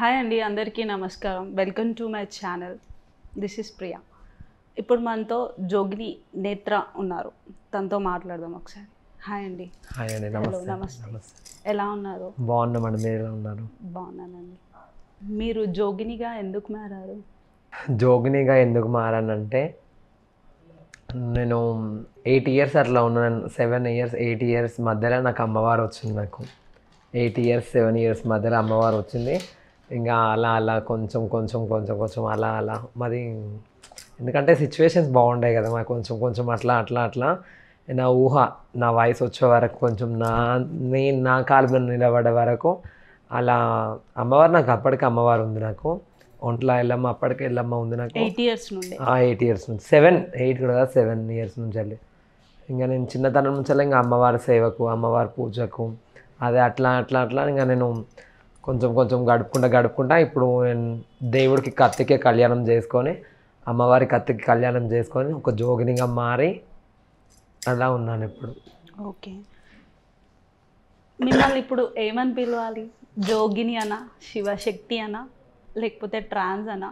Hi అండి అందరికీ నమస్కారం welcome to my channel this is Priya ఇప్పుడు మనతో జోగిని నేత్ర ఉన్నారు తనతో మాట్లాడదాం ఒకసారి హాయ్ అండి హాయ్ అండి హలో నమస్తే నమస్తే నమస్తే ఎలా ఉన్నారు బాగున్నామండి మీరు ఎలా ఉన్నారు బాగున్నానండి మీరు జోగినిగా ఎందుకు మారారు జోగినిగా ఎందుకు మారానంటే నేను ఎయిట్ ఇయర్స్ అట్లా ఉన్నాను సెవెన్ ఇయర్స్ ఎయిట్ ఇయర్స్ మధ్యలో నాకు అమ్మవారు వచ్చింది నాకు ఎయిట్ ఇయర్స్ సెవెన్ ఇయర్స్ మధ్యలో అమ్మవారు వచ్చింది ఇంకా అలా అలా కొంచెం కొంచెం కొంచెం కొంచెం అలా అలా మాది ఎందుకంటే సిచ్యువేషన్స్ బాగుంటాయి కదా మాకు కొంచెం కొంచెం అట్లా అట్లా అట్లా నా ఊహ నా వయసు వచ్చే వరకు కొంచెం నా నేను నా కాలు మీద నిలబడే వరకు అలా అమ్మవారు నాకు అప్పటికి అమ్మవారు ఉంది నాకు ఒంట్లో వెళ్ళమ్మ అప్పటికి వెళ్ళమ్మ ఉంది నాకు ఎయిట్ ఇయర్స్ నుండి ఎయిట్ ఇయర్స్ నుంచి సెవెన్ ఎయిట్ కూడా కాదు సెవెన్ ఇయర్స్ నుంచి వెళ్ళి ఇంకా నేను చిన్నతనం నుంచి వెళ్ళి ఇంకా అమ్మవారి సేవకు అమ్మవారి పూజకు అదే అట్లా అట్లా అట్లా ఇంకా నేను కొంచెం కొంచెం గడుపుకుంటా గడుపుకుంటా ఇప్పుడు నేను దేవుడికి కత్తికే కళ్యాణం చేసుకొని అమ్మవారి కత్తికి కళ్యాణం చేసుకొని ఒక జోగినిగా మారి అలా ఉన్నాను ఇప్పుడు ఓకే మిమ్మల్ని ఇప్పుడు ఏమని పిలవాలి జోగిని అనా శివశక్తి అనా లేకపోతే ట్రాన్స్ అనా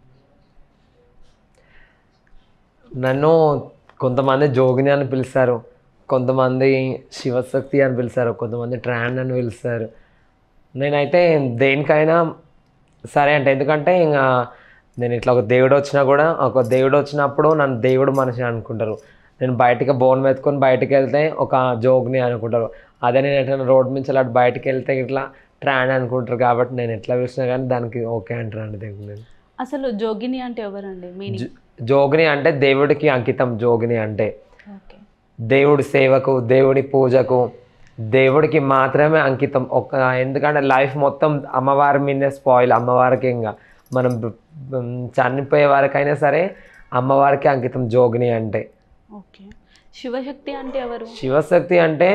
నన్ను కొంతమంది జోగిని అని పిలుస్తారు కొంతమంది శివశక్తి అని పిలుస్తారు కొంతమంది ట్రాన్ అని పిలుస్తారు నేనైతే దేనికైనా సరే అంటే ఎందుకంటే ఇంకా నేను ఇట్లా ఒక దేవుడు వచ్చినా కూడా ఒక దేవుడు వచ్చినప్పుడు నన్ను దేవుడు మనిషి అనుకుంటారు నేను బయటికి బోన్ మెత్తుకొని బయటికి వెళ్తే ఒక జోగ్ని అనుకుంటారు అదే నేను ఎట్లా రోడ్ నుంచి అలా బయటికి వెళ్తే ఇట్లా ట్రాన్ అనుకుంటారు కాబట్టి నేను ఎట్లా పిలిచినా కానీ దానికి ఓకే అంటారు అండి దేవుడు నేను అసలు జోగిని అంటే ఎవరండి మీనింగ్ జో- జోగిని అంటే దేవుడికి అంకితం జోగిని అంటే ఓకే దేవుడి సేవకు దేవుడి పూజకు దేవుడికి మాత్రమే అంకితం ఒక ఎందుకంటే లైఫ్ మొత్తం అమ్మవారి మీదే స్పాయిల్ అమ్మవారికి ఇంకా మనం బ- బ- చనిపోయే వరకైనా సరే అమ్మవారికి అంకితం జోగిని అంటే ఓకే శివశక్తి అంటే ఎవరు శివశక్తి అంటే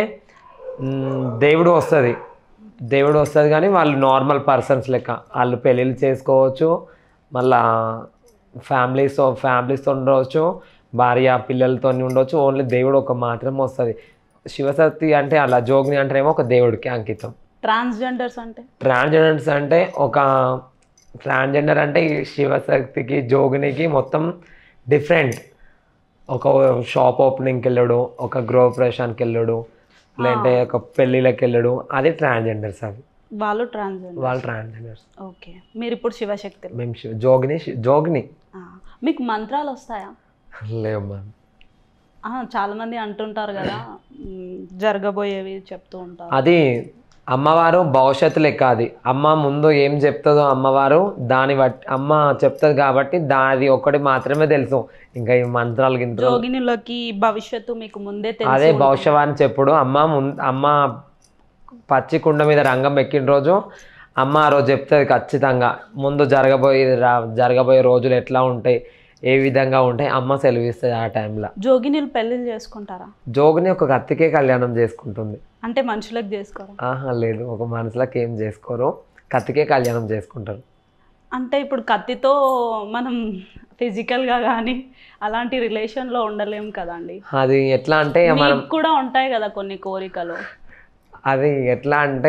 మ్, దేవుడు వస్తుంది దేవుడు వస్తుంది కానీ వాళ్ళు నార్మల్ పర్సన్స్ లెక్క వాళ్ళు పెళ్ళిళ్ళు చేసుకోవచ్చు మళ్ళా ఫ్యామిలీస్ ఫ్యామిలీస్తో ఉండవచ్చు భార్య పిల్లలతో ఉండవచ్చు ఓన్లీ దేవుడు ఒక మాత్రమే వస్తుంది శివశక్తి అంటే అలా జోగిని అంటేనేమో ఒక దేవుడికి అంకితం ట్రాన్స్జెండర్స్ అంటే ట్రాన్స్జెండర్స్ అంటే ఒక ట్రాన్స్జెండర్ అంటే ఈ శివశక్తికి జోగినికి మొత్తం డిఫరెంట్ ఒక షాప్ ఓపెనింగ్కి వెళ్ళడు ఒక గృహ ప్రవేశానికి వెళ్ళడు లేదంటే ఒక పెళ్ళిళ్ళకి వెళ్ళడు అది ట్రాన్స్జెండర్స్ అవి వాళ్ళు ట్రాన్స్జెండర్ వాళ్ళు ట్రాన్స్జెండర్స్ ఓకే మీరు ఇప్పుడు శివశక్తి మేము శివ జోగిని శి- జోగిని మీకు మంత్రాలు వస్తాయా లేవమ్మా ఆ, చాలా మంది అంటుంటారు కదా మ్, జరగబోయేవి చెప్తూ ఉంటారు అది అమ్మవారు భవిష్యత్తు లెక్క అది అమ్మ ముందు ఏం చెప్తుందో అమ్మవారు దాని బట్టి అమ్మ చెప్తుంది కాబట్టి దాది ఒకటి మాత్రమే తెలుసు ఇంకా ఈ మంత్రాలు గింత్రాలు జోగినులకి భవిష్యత్తు మీకు ముందే అదే తెలుసు భవిష్యవాణి చెప్పుడు అమ్మ ముం అమ్మ పచ్చి కుండ మీద రంగం ఎక్కిన రోజు అమ్మ ఆ రోజు చెప్తుంది ఖచ్చితంగా ముందు జరగబోయే రా జరగబోయే రోజులు ఎట్లా ఉంటాయి ఏ విధంగా ఉంటాయి అమ్మ సెలవిస్తుంది ఆ టైంలో జోగినులు పెళ్ళిళ్ళు చేసుకుంటారా జోగిని ఒక కత్తికే కళ్యాణం చేసుకుంటుంది అంటే మనుషులకు చేసుకోరా ఆహా లేదు ఒక మనసులకు ఏం చేసుకోరు కత్తికే కళ్యాణం చేసుకుంటారు అంటే ఇప్పుడు కత్తితో మనం ఫిజికల్గా కానీ అలాంటి రిలేషన్లో ఉండలేం కదండి అది ఎట్లా అంటే మనం మీకు కూడా ఉంటాయి కదా కొన్ని కోరికలు అది ఎట్లా అంటే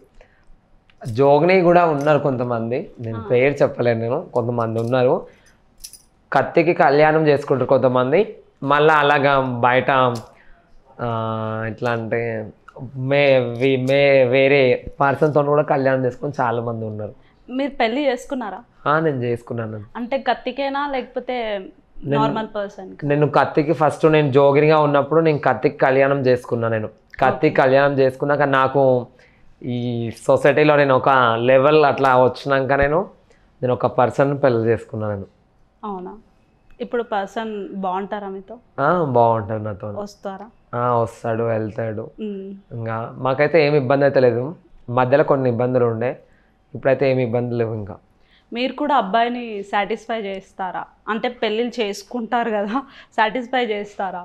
జోగిని కూడా ఉన్నారు కొంతమంది నేను పేరు చెప్పలేను నేను కొంతమంది ఉన్నారు కత్తికి కళ్యాణం చేసుకుంటారు కొంతమంది మళ్ళీ అలాగా బయట ఆ, ఎట్లా అంటే మే వి- మే వేరే పర్సన్తో కూడా కళ్యాణం చేసుకొని చాలా మంది ఉన్నారు మీరు పెళ్ళి చేసుకున్నారా ఆ, నేను చేసుకున్నాను అంటే కత్తికేనా లేకపోతే నార్మల్ పర్సన్ నేను కత్తికి ఫస్ట్ నేను జోగినిగా ఉన్నప్పుడు నేను కత్తికి కళ్యాణం చేసుకున్నా నేను కత్తికి కళ్యాణం చేసుకున్నాక నాకు ఈ సొసైటీలో నేను ఒక లెవెల్ అట్లా వచ్చినాక నేను నేను ఒక పర్సన్ పెళ్లి చేసుకున్నాను నేను అవునా ఇప్పుడు పర్సన్ బాగుంటారా మీతో ఆ, బాగుంటుంది నాతో వస్తారా ఆ, వస్తాడు వెళ్తాడు మ్. ఇంకా మాకైతే ఏమి ఇబ్బంది అయితే లేదు మధ్యలో కొన్ని ఇబ్బందులు ఉండే ఇప్పుడైతే ఏమి ఇబ్బందులు లేవు ఇంకా మీరు కూడా అబ్బాయిని సాటిస్ఫై చేస్తారా అంటే పెళ్ళిళ్ళు చేసుకుంటారు కదా సాటిస్ఫై చేస్తారా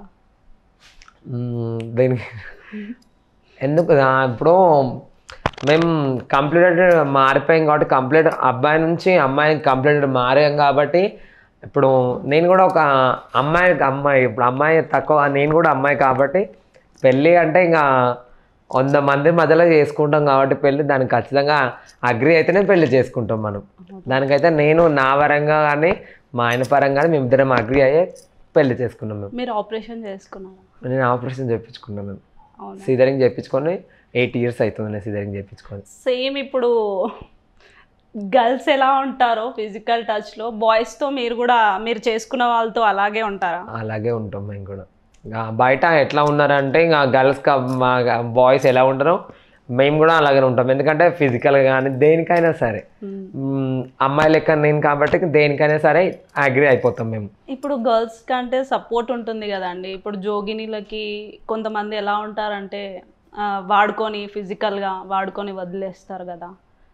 మ్మ్, దీనికి ఎందుకు ఆ, ఇప్పుడు మేము కంప్లీటెడ్ మారిపోయాం కాబట్టి కంప్లీట్ అబ్బాయి నుంచి అమ్మాయి కంప్లీటెడ్ మారాం కాబట్టి ఇప్పుడు నేను కూడా ఒక అమ్మాయి అమ్మాయి ఇప్పుడు అమ్మాయి తక్కువ నేను కూడా అమ్మాయి కాబట్టి పెళ్ళి అంటే ఇంకా వంద మంది మధ్యలో చేసుకుంటాం కాబట్టి పెళ్ళి దానికి ఖచ్చితంగా అగ్రి అయితేనే పెళ్లి చేసుకుంటాం మనం దానికైతే నేను నా పరంగా కానీ మా ఆయన పరంగా కానీ మేమిద్దరం అగ్రి అయ్యే పెళ్లి చేసుకున్నాం మేము మీరు ఆపరేషన్ చేసుకున్నారా నేను ఆపరేషన్ చేయించుకున్నాను అవునా సీజరింగ్ చేయించుకొని ఎయిట్ ఇయర్స్ అవుతుంది నేను సీజరింగ్ చేయించుకొని సేమ్ ఇప్పుడు గర్ల్స్ ఎలా ఉంటారో ఫిజికల్ టచ్లో బాయ్స్తో మీరు కూడా మీరు చేసుకున్న వాళ్ళతో అలాగే ఉంటారా అలాగే ఉంటాం మేము కూడా ఇంకా బయట ఎట్లా ఉన్నారంటే ఇంకా గర్ల్స్ మా బాయ్స్ ఎలా ఉంటారో మేము కూడా అలాగే ఉంటాం ఎందుకంటే ఫిజికల్గా కానీ దేనికైనా సరే మ్మ్, అమ్మాయి లెక్క నేను కాబట్టి దేనికైనా సరే అగ్రి అయిపోతాం మేము ఇప్పుడు గర్ల్స్ కంటే సపోర్ట్ ఉంటుంది కదండి ఇప్పుడు జోగినీలకి కొంతమంది ఎలా ఉంటారంటే ఆ, వాడుకొని ఫిజికల్గా వాడుకొని వదిలేస్తారు కదా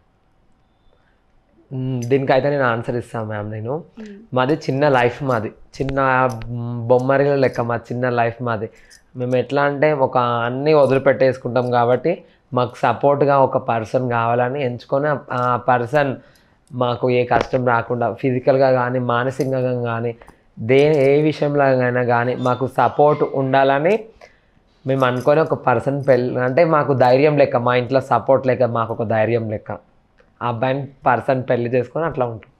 మ్మ్, దీనికైతే నేను ఆన్సర్ ఇస్తాను మ్యామ్ నేను మాది చిన్న లైఫ్ మాది చిన్న మ్, బొమ్మరిల లెక్క మా చిన్న లైఫ్ మాది మేము ఎట్లా అంటే ఒక అన్నీ వదిలిపెట్టేసుకుంటాం కాబట్టి మాకు సపోర్ట్గా ఒక పర్సన్ కావాలని ఎంచుకొని ఆ- ఆ పర్సన్ మాకు ఏ కష్టం రాకుండా ఫిజికల్గా కానీ మానసికంగా కానీ దే ఏ విషయంలో అయినా కానీ మాకు సపోర్ట్ ఉండాలని మేము అనుకొని ఒక పర్సన్ పెళ్ళి అంటే మాకు ధైర్యం లెక్క మా ఇంట్లో సపోర్ట్ లెక్క మాకు ఒక ధైర్యం లెక్క ఆ అబ్బాయిని పర్సన్ పెళ్లి చేసుకొని అట్లా ఉంటాం